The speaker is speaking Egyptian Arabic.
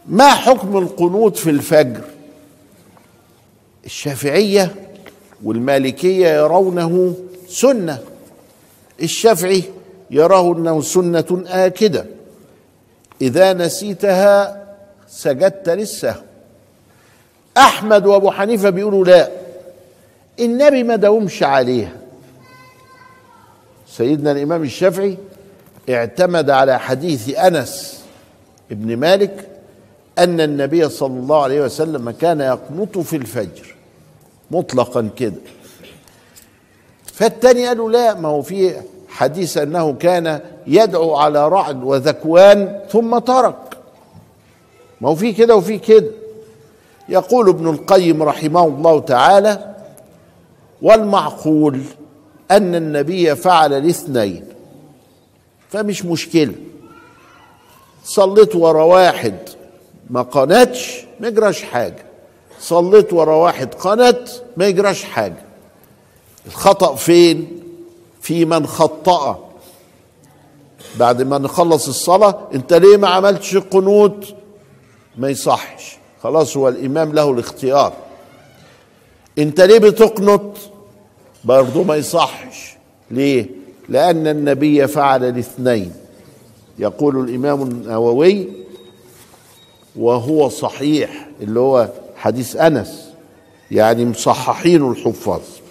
ما حكم القنوت في الفجر الشافعيه والمالكيه يرونه سنه الشافعي يراه انه سنه اكده اذا نسيتها سجدت للسهو احمد وابو حنيفه بيقولوا لا النبي ما داومش عليها سيدنا الامام الشافعي اعتمد على حديث انس ابن مالك ان النبي صلى الله عليه وسلم كان يقنط في الفجر مطلقا كده فالتاني قالوا لا ما هو في حديث انه كان يدعو على رعد وذكوان ثم ترك ما هو في كده وفي كده يقول ابن القيم رحمه الله تعالى والمعقول ان النبي فعل الاثنين فمش مشكله صليت ورا واحد ما قنتش ما يجراش حاجه صليت ورا واحد قنت ما يجراش حاجه الخطا فين في من خطأ بعد ما نخلص الصلاة انت ليه ما عملتش القنوت ما يصحش خلاص هو الامام له الاختيار انت ليه بتقنط برضه ما يصحش ليه لان النبي فعل الاثنين يقول الامام النووي وهو صحيح اللي هو حديث انس يعني مصححين الحفاظ